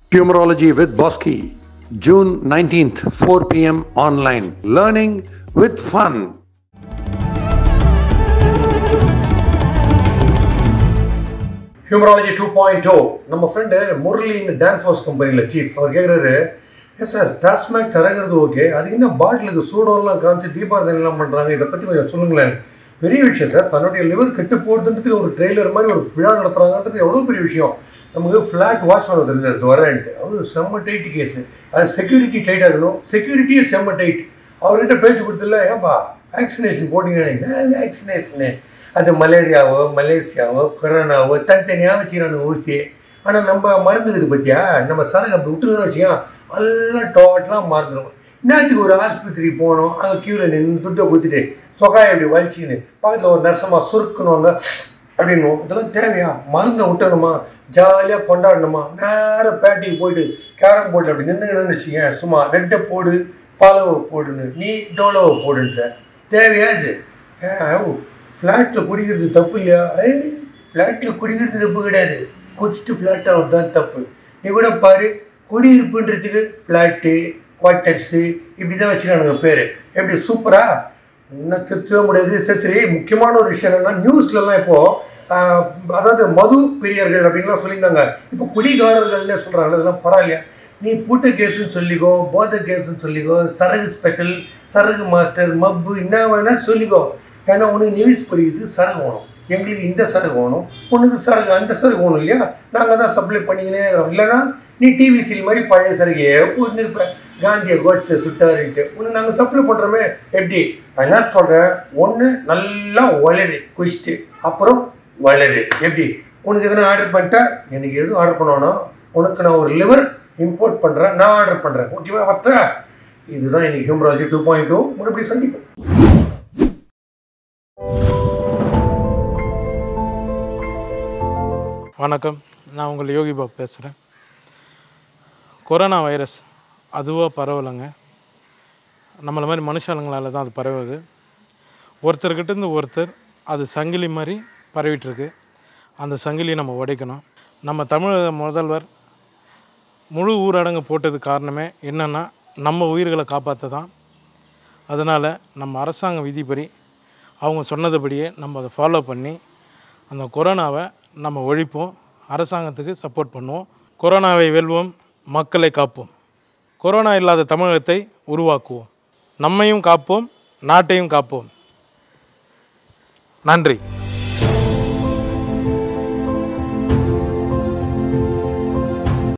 Humorology with Bosky, June 19th, 4 p.m. online. Learning with fun. Humourology two point two நம்ம friend முரளின்னு dance force கம்பெனியில் chief அவர் கேட்குறாரு ஏன் சார் டாஸ்மேக் தரங்கிறது ஓகே அது என்ன பாட்டிலுக்கு சூடோலாம் காமிச்சு தீபாவளிலாம் பண்ணுறாங்க இதை பற்றி கொஞ்சம் சொல்லுங்களேன் பெரிய விஷயம் சார் தன்னுடைய லிவர் கெட்டு போடுறதுன்றதுக்கு ஒரு ட்ரெய்லர் மாதிரி ஒரு விழா நடத்துகிறாங்கன்றது எவ்வளோ பெரிய விஷயம் நமக்கு ஃப்ளாட் வாஷ் பண்ண தெரிஞ்சது வரேன்ட்டு அது செம்ம டைட்டு கேஸு அது செக்யூரிட்டி டைட்டாக இருக்கணும் செக்யூரிட்டியே செம்ம டைட் அவர்கிட்ட பேச்சு கொடுத்துல ஏன்பா வேக்சினேஷன் போட்டீங்கன்னா என்ன வேக்சினேஷனு அது மலேரியாவோ மலேசியாவோ கொரோனாவோ தனித்தனியாக வச்சுக்கிறானுங்க ஊசி ஆனால் நம்ம மருந்துக்குது பற்றியா நம்ம சரக்கு அப்படி விட்டுருன்னு வச்சுக்கோ எல்லாம் டோட்டலாக மறந்துடும் நேற்றுக்கு ஒரு ஆஸ்பத்திரி போனோம் அங்கே க்யூவில் நின்று துட்டை கொடுத்துட்டு சொகாயை அப்படி வலிச்சின்னு பக்கத்தில் ஒரு நர்சமாக சுருக்கணுவாங்க அப்படின்னு இதெல்லாம் தேவையா மருந்தை விட்டணுமா ஜாலியாக கொண்டாடணுமா நேராக பேட்டிக்கு போயிட்டு கேரம் போர்டில் அப்படி நின்றுன்னு வச்சுக்கேன் சும்மா ரெட்டை போடு பாலோவை போடுன்னு நீ டோலோவை போடுன்ற தேவையா இது ஃப்ளாட்டில் குடிக்கிறது தப்பு இல்லையா ஐ ஃப்ளாட்டில் குடிக்கிறது தப்பு கிடையாது குடிச்சிட்டு ஃப்ளாட் ஆகுது தான் தப்பு நீ கூட பாரு குடியிருப்புன்றதுக்கு ஃப்ளாட்டு குவார்ட்டர்ஸு இப்படி தான் வச்சுருக்கானுங்க பேர் எப்படி சூப்பரா இன்னும் திருத்தவே முடியாது சரி சரி முக்கியமான ஒரு விஷயம் என்னென்னா நியூஸ்லலாம் இப்போது அதாவது மது பிரியர்கள் அப்படின்லாம் சொல்லியிருந்தாங்க இப்போ குடிகாரர்கள்னே சொல்கிறாங்க இதெல்லாம் பரவாயில்லையா நீ பூட்ட கேஸுன்னு சொல்லிக்கோ போத கேஸுன்னு சொல்லிக்கோ சரகு ஸ்பெஷல் சரகு மாஸ்டர் மப்பு என்ன வேணாலும் சொல்லிக்கோ ஏன்னா உனக்கு நியூஸ் படிக்கிறதுக்கு சரகு வேணும் எங்களுக்கு இந்த சரகு வேணும் உனக்கு சரகு அந்த சரகு வேணும் இல்லையா நாங்கள் தான் சப்ளை பண்ணிக்கினே இருக்கிறோம் இல்லைன்னா நீ டிவி சீல் மாதிரி பழைய சரகையே போட்டுருப்பேன் காந்தியை கோட்ஸை சுட்டாருன்ட்டு உனக்கு நாங்கள் சப்ளை பண்ணுறோமே எப்படி என்ன சொல்கிறேன் ஒன்று நல்லா வளரு குடிச்சிட்டு அப்புறம் வளரு எப்படி உனக்கு எதனா ஆர்டர் பண்ணிட்டா எனக்கு எதுவும் ஆர்டர் பண்ணணும் உனக்கு நான் ஒரு லிவர் இம்போர்ட் பண்ணுறேன் நான் ஆர்டர் பண்ணுறேன் ஓகேவா வர்த்தா இதுதான் இன்னைக்கு ஹியூமராலஜி டூ பாயிண்ட் டூ மறுபடியும் சந்திப்போம் வணக்கம் நான் உங்கள் யோகி பாபு பேசுகிறேன் கொரோனா வைரஸ் அதுவாக பரவலைங்க நம்மளை மாதிரி மனுஷாளுங்களால தான் அது பரவுது ஒருத்தர்கிட்டேருந்து ஒருத்தர் அது சங்கிலி மாதிரி பரவிட்டுருக்கு அந்த சங்கிலியை நம்ம உடைக்கணும் நம்ம தமிழக முதல்வர் முழு ஊரடங்கு போட்டது காரணமே என்னென்னா நம்ம உயிர்களை காப்பாற்ற தான் அதனால் நம்ம அரசாங்க விதிப்படி அவங்க சொன்னதுபடியே நம்ம அதை ஃபாலோ பண்ணி அந்த கொரோனாவை நம்ம ஒழிப்போம் அரசாங்கத்துக்கு சப்போர்ட் பண்ணுவோம் கொரோனாவை வெல்வோம் மக்களை காப்போம் கொரோனா இல்லாத தமிழகத்தை உருவாக்குவோம் நம்மையும் காப்போம் நாட்டையும் காப்போம் நன்றி